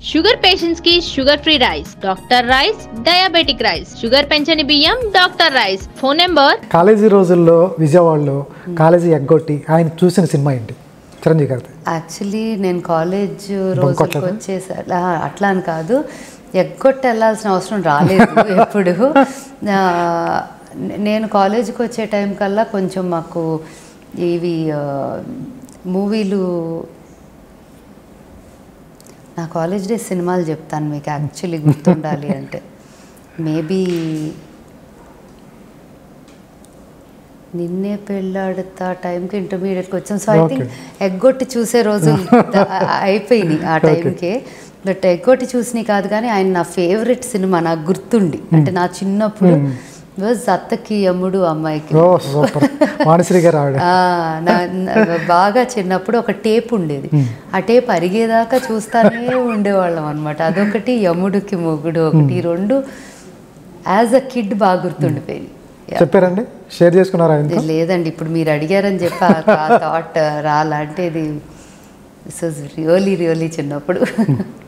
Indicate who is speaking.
Speaker 1: Sugar patients కి sugar free rice doctor rice diabetic rice sugar పెంచని బియ్యం doctor rice phone number
Speaker 2: college రోజుల్లో విజయవాడలో కాలేజీ ఎగ్గొట్టి ఆయన చూసిన సినిమా ఏంటి చిరంజీవి గారిది
Speaker 3: యాక్చువల్లీ నేను కాలేజ్ రోజుకి
Speaker 2: బంకొట్లదా?
Speaker 3: వచ్చేసరి ఆ, అట్లా అని కాదు ఎగ్గొట్టి వెళ్ళాల్సిన అవసరం రాలేదు ఎప్పుడు ఆ, నే- నేను కాలేజీకి వచ్చే టైం కల్లా కొంచెం మాకు ఇవి ఆ, మూవీలు నా కాలేజ్ డే సినిమాలు చెప్తాను మీకు యాక్చువల్లీ గుర్తుండాలి అంటే మేబీ నిన్నే పెళ్ళాడుతా టైంకి ఇంటర్మీడియట్కి వచ్చాం సో ఐ థింక్ ఎగ్గొట్టి చూసే రోజు అయిపోయినాయి ఆ టైంకే బట్ ఎగ్గొట్టి చూసినవి కాదు కానీ ఆయన నా ఫేవరెట్ సినిమా నాకు గుర్తుండి అంటే నా చిన్నప్పుడు వాజ్ అత్తకి యమ్ముడు అమ్మాయికి
Speaker 2: ఓ సూపర్ వాణిశ్రీ గారు ఆవిడ
Speaker 3: ఆ, నా- నా- బాగా చిన్నప్పుడు ఒక టేప్ ఉండేది ఆ టేప్ అరిగేదాకా చూస్తానే ఉండేవాళ్ళం అనమాట అదొకటి యముడికి మొగుడు ఒకటి ఈ రెండు యాజ్ అ కిడ్ బాగా గుర్తుండిపోయింది
Speaker 2: చెప్పారండి షేర్ చేసుకున్నారా ఆయనతో
Speaker 3: లేదండి ఇప్పుడు మీరు అడిగారని చెప్పి ఆ థాట్ రాలంటే ఇది దిస్ వాజ్ రియలీ రియలీ చిన్నప్పుడు